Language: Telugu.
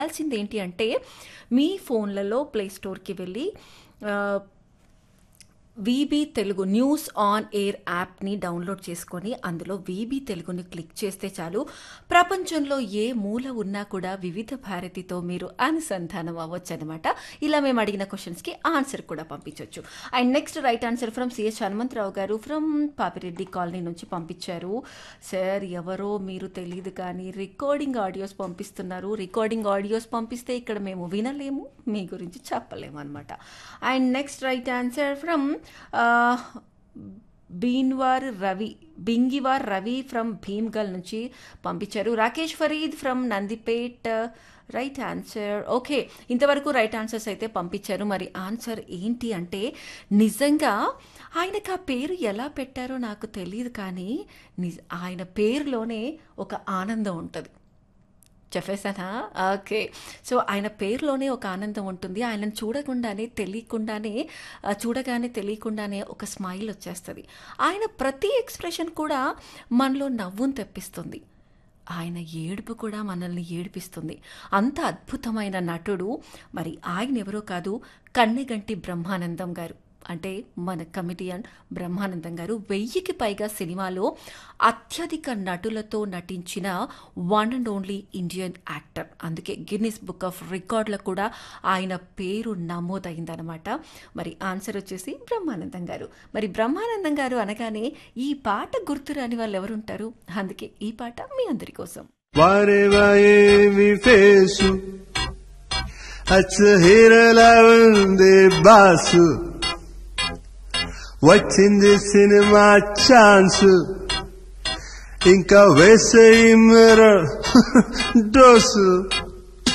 చేయాల్సింది ఏంటి అంటే మీ ఫోన్లలో ప్లే స్టోర్కి వెళ్ళి VB Telugu news on air యాప్ని డౌన్లోడ్ చేసుకొని అందులో వీబీ తెలుగుని క్లిక్ చేస్తే చాలు ప్రపంచంలో ఏ మూల ఉన్నా కూడా వివిధ భారతితో మీరు అనుసంధానం అవ్వచ్చు అనమాట ఇలా మేము అడిగిన క్వశ్చన్స్కి ఆన్సర్ కూడా పంపించవచ్చు and next right answer from CH Hanumantharao garu from Papireddy colony నుంచి పంపించారు సార్ ఎవరో మీరు తెలియదు కానీ రికార్డింగ్ ఆడియోస్ పంపిస్తున్నారు రికార్డింగ్ ఆడియోస్ పంపిస్తే ఇక్కడ మేము వినలేము మీ గురించి చెప్పలేము అనమాట and next right answer from బీన్వార్ రవి బింగివార్ రవి ఫ్రమ్ భీమ్గల్ నుంచి పంపించారు Rakesh Fareed from Nandipet right answer okay ఇంతవరకు రైట్ ఆన్సర్స్ అయితే పంపించారు మరి ఆన్సర్ ఏంటి అంటే నిజంగా ఆయనకు ఆ పేరు ఎలా పెట్టారో నాకు తెలియదు కానీ నిజ ఆయన పేరులోనే ఒక ఆనందం ఉంటుంది చెప్పేసానా ఓకే సో ఆయన పేరులోనే ఒక ఆనందం ఉంటుంది ఆయనను చూడకుండానే తెలియకుండానే చూడగానే తెలియకుండానే ఒక స్మైల్ వచ్చేస్తుంది ఆయన ప్రతి ఎక్స్ప్రెషన్ కూడా మనలో నవ్వును తెప్పిస్తుంది ఆయన ఏడుపు కూడా మనల్ని ఏడిపిస్తుంది అంత అద్భుతమైన నటుడు మరి ఆయన ఎవరో కాదు కన్నెగంటి బ్రహ్మానందం గారు అంటే మన కమిడియన్ బ్రహ్మానందం గారు వెయ్యికి పైగా సినిమాలో అత్యధిక నటులతో నటించిన one and only Indian actor అందుకే గిన్నిస్ బుక్ ఆఫ్ రికార్డులో కూడా ఆయన పేరు నమోదైందనమాట మరి ఆన్సర్ వచ్చేసి బ్రహ్మానందం గారు మరి బ్రహ్మానందం గారు అనగానే ఈ పాట గుర్తురాని వాళ్ళు ఎవరుంటారు అందుకే ఈ పాట మీ అందరి కోసం వారేవా ఏమి ఫేసు అచ్చ హీరలా ఉంది బాసు వచ్చింది సినిమా ఛాన్స్ ఇంకా వేసే డోసు